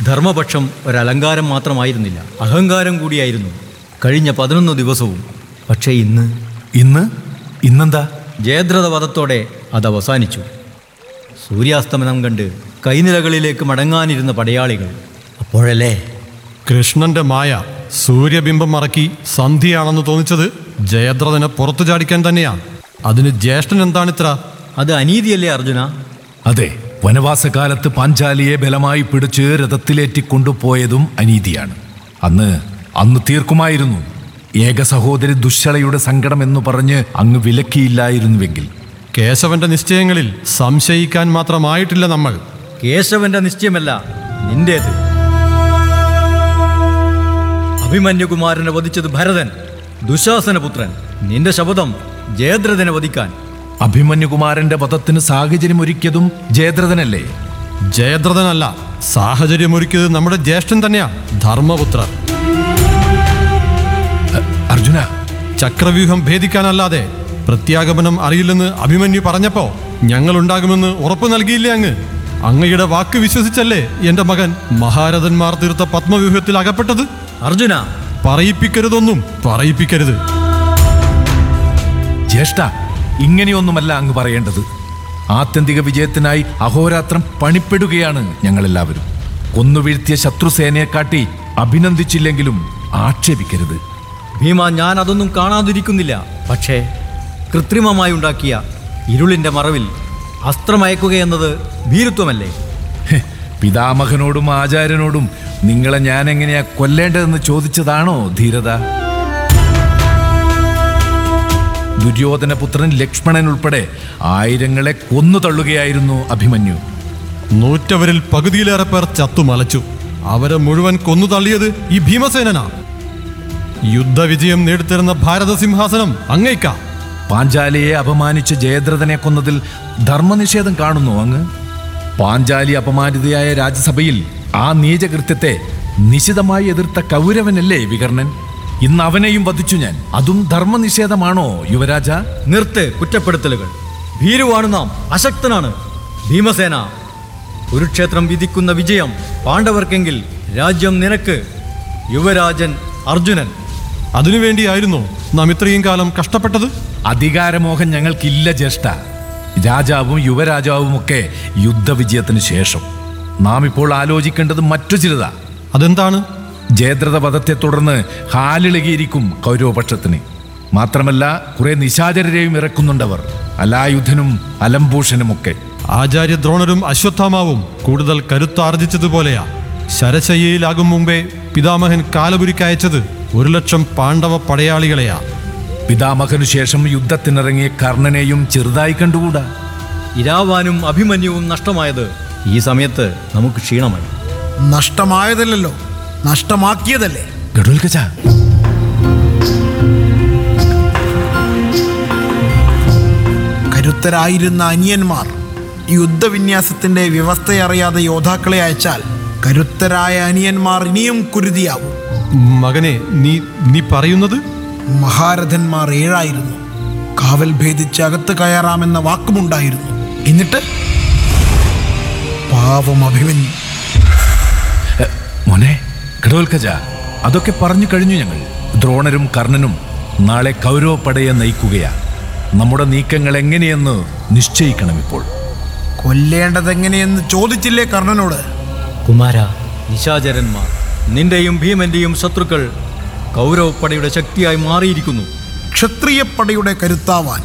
ധർമ്മപക്ഷം ഒരലങ്കാരം മാത്രമായിരുന്നില്ല അഹങ്കാരം കൂടിയായിരുന്നു കഴിഞ്ഞ പതിനൊന്ന് ദിവസവും പക്ഷേ ഇന്ന് ഇന്ന് ഇന്നെന്താ ജയദ്രഥ വധത്തോടെ അത് അവസാനിച്ചു സൂര്യാസ്തമനം കണ്ട് കൈനിലകളിലേക്ക് മടങ്ങാനിരുന്ന പടയാളികൾ അപ്പോഴല്ലേ കൃഷ്ണന്റെ മായ സൂര്യബിംബം മറക്കി സന്ധിയാണെന്ന് തോന്നിച്ചത് ജയദ്രഥനെ പുറത്തു ചാടിക്കാൻ തന്നെയാണ് അതിന് ജ്യേഷ്ഠൻ എന്താണിത്ര അത് അനീതിയല്ലേ അർജുന അതെ വനവാസകാലത്ത് പാഞ്ചാലിയെ ബലമായി പിടിച്ച് രഥത്തിലേറ്റി കൊണ്ടുപോയതും അനീതിയാണ് അന്ന് അന്ന് തീർക്കുമായിരുന്നു ഏക സഹോദരി ദുശ്ശളയുടെ സങ്കടം എന്ന് പറഞ്ഞ് അങ്ങ് വിലക്കിയില്ലായിരുന്നുവെങ്കിൽ കേശവന്റെ നിശ്ചയങ്ങളിൽ സംശയിക്കാൻ മാത്രമായിട്ടില്ല നമ്മൾ കേശവന്റെ നിശ്ചയമല്ല നിന്റേത് അഭിമന്യുകുമാരനെ വധിച്ചത് ഭരതൻ ദുശാസനപുത്രൻ നിന്റെ ശപഥം ജയദ്രഥനെ വധിക്കാൻ അഭിമന്യുകുമാരന്റെ വധത്തിന് സാഹചര്യം ഒരുക്കിയതും ജയദ്രഥനല്ലേ ജയദ്രഥനല്ല സാഹചര്യമൊരുക്കിയത് നമ്മുടെ ജ്യേഷ്ഠൻ തന്നെയാ ധർമ്മപുത്രർ അർജുന ചക്രവ്യൂഹം ഭേദിക്കാനല്ലാതെ പ്രത്യാഗമനം അറിയില്ലെന്ന് അഭിമന്യു പറഞ്ഞപ്പോ ഞങ്ങൾ ഉണ്ടാകുമെന്ന് ഉറപ്പു നൽകിയില്ലേ അങ്ങ് അങ്ങയുടെ വാക്ക് വിശ്വസിച്ചല്ലേ എന്റെ മകൻ മഹാരഥന്മാർ തീർത്ത പത്മവ്യൂഹത്തിൽ അകപ്പെട്ടത് അർജുന പറയിപ്പിക്കരുതൊന്നും പറയിപ്പിക്കരുത് ജ്യേഷ്ഠ ഇങ്ങനെയൊന്നുമല്ല അങ്ങ് പറയേണ്ടത് ആത്യന്തിക വിജയത്തിനായി അഹോരാത്രം പണിപ്പെടുകയാണ് ഞങ്ങളെല്ലാവരും കൊന്നുവീഴ്ത്തിയ ശത്രുസേനയെ കാട്ടി അഭിനന്ദിച്ചില്ലെങ്കിലും ആക്ഷേപിക്കരുത് ഭീമ ഞാൻ അതൊന്നും കാണാതിരിക്കുന്നില്ല പക്ഷേ കൃത്രിമമായി ഉണ്ടാക്കിയ ഇരുളിന്റെ മറവിൽ അസ്ത്രമയക്കുകയെന്നത് ഭീരുത്വമല്ലേ ഹെ, പിതാമഹനോടും ആചാര്യനോടും നിങ്ങളെ ഞാൻ എങ്ങനെയാ കൊല്ലേണ്ടതെന്ന് ചോദിച്ചതാണോ ധീരത ദുര്യോധന പുത്രൻ ലക്ഷ്മണൻ ഉൾപ്പെടെ ആയിരങ്ങളെ കൊന്നു തള്ളുകയായിരുന്നു അഭിമന്യു നൂറ്റവരിൽ പകുതിയിലേറെ പേർ ചത്തുമലച്ചു അവരെ മുഴുവൻ കൊന്നു തള്ളിയത് ഈ ഭീമസേനനാ യുദ്ധവിജയം നേടിത്തരുന്ന ഭാരതസിംഹാസനം അങ്ങേക്ക പാഞ്ചാലിയെ അപമാനിച്ച് ജയദ്രഥനെ കൊന്നതിൽ ധർമ്മനിഷേധം കാണുന്നു അങ്ങ് പാഞ്ചാലി അപമാനിതയായ രാജ്യസഭയിൽ ആ നീചകൃത്യത്തെ നിശിതമായി എതിർത്ത കൗരവനല്ലേ വികർണൻ ഇന്ന് അവനെയും വധിച്ചു ഞാൻ അതും ധർമ്മനിഷേധമാണോ യുവരാജ നിർത്ത് കുറ്റപ്പെടുത്തലുകൾ ഭീരുവാണ് നാം അശക്തനാണ് ഭീമസേന കുരുക്ഷേത്രം വിധിക്കുന്ന വിജയം പാണ്ഡവർക്കെങ്കിൽ രാജ്യം നിനക്ക് യുവരാജൻ അർജുനൻ അതിനുവേണ്ടിയായിരുന്നു നാം ഇത്രയും കാലം കഷ്ടപ്പെട്ടത് അധികാരമോഹം ഞങ്ങൾക്കില്ല ജ്യേഷ്ഠ രാജാവും യുവരാജാവും ഒക്കെ യുദ്ധവിജയത്തിന് ശേഷം നാം ഇപ്പോൾ ആലോചിക്കേണ്ടത് മറ്റു ചിലതാ അതെന്താണ് ജയദ്രഥ വധത്തെ തുടർന്ന് ഹാലിളകിയിരിക്കും കൗരവപക്ഷത്തിന് മാത്രമല്ല കുറെ നിശാചരരെയും ഇറക്കുന്നുണ്ടവർ അലായുധനും അലംഭൂഷനുമൊക്കെ ആചാര്യ ദ്രോണരും അശ്വത്ഥാമാവും കൂടുതൽ കരുത്താർജിച്ചതുപോലെയാ ശരശയ്യയിലാകും മുമ്പേ പിതാമഹൻ കാലപുരിക്കയച്ചത് ഒരു ലക്ഷം പാണ്ഡവ പടയാളികളെയാ പിതാമഹനു ശേഷം യുദ്ധത്തിനിറങ്ങിയ കർണനെയും ചെറുതായി കണ്ടുകൂടാ ഇരാവാനും അഭിമന്യുവും നഷ്ടമായത് ഈ സമയത്ത് നമുക്ക് ക്ഷീണമായി നഷ്ടമായതല്ലല്ലോ നഷ്ടമാക്കിയതല്ലേ ഗഡുൽഗജ കരുത്തരായിരുന്ന അനിയന്മാർ യുദ്ധവിന്യാസത്തിന്റെ വ്യവസ്ഥയറിയാതെ യോദ്ധാക്കളെ അയച്ചാൽ കരുത്തരായ അനിയന്മാർ ഇനിയും കുരുതിയാവും മകനെ നീ നീ പറയുന്നത് മഹാരഥന്മാർ ഏഴായിരുന്നു കാവൽ ഭേദിച്ച് അകത്ത് കയറാമെന്ന വാക്കുമുണ്ടായിരുന്നു എന്നിട്ട് പാവം അഭിമന്യു മോനെ ഗഡോൽഖജ അതൊക്കെ പറഞ്ഞു കഴിഞ്ഞു ഞങ്ങൾ ദ്രോണരും കർണനും നാളെ കൗരവപ്പടയെ നയിക്കുകയാ നമ്മുടെ നീക്കങ്ങൾ എങ്ങനെയെന്ന് നിശ്ചയിക്കണം ഇപ്പോൾ കൊല്ലേണ്ടതെങ്ങനെയെന്ന് ചോദിച്ചില്ലേ കർണനോട് കുമാര നിശാചരന്മാർ നിന്റെയും ഭീമന്റെയും ശത്രുക്കൾ കൗരവപ്പടയുടെ ശക്തിയായി മാറിയിരിക്കുന്നു ക്ഷത്രിയപ്പടയുടെ കരുത്താവാൻ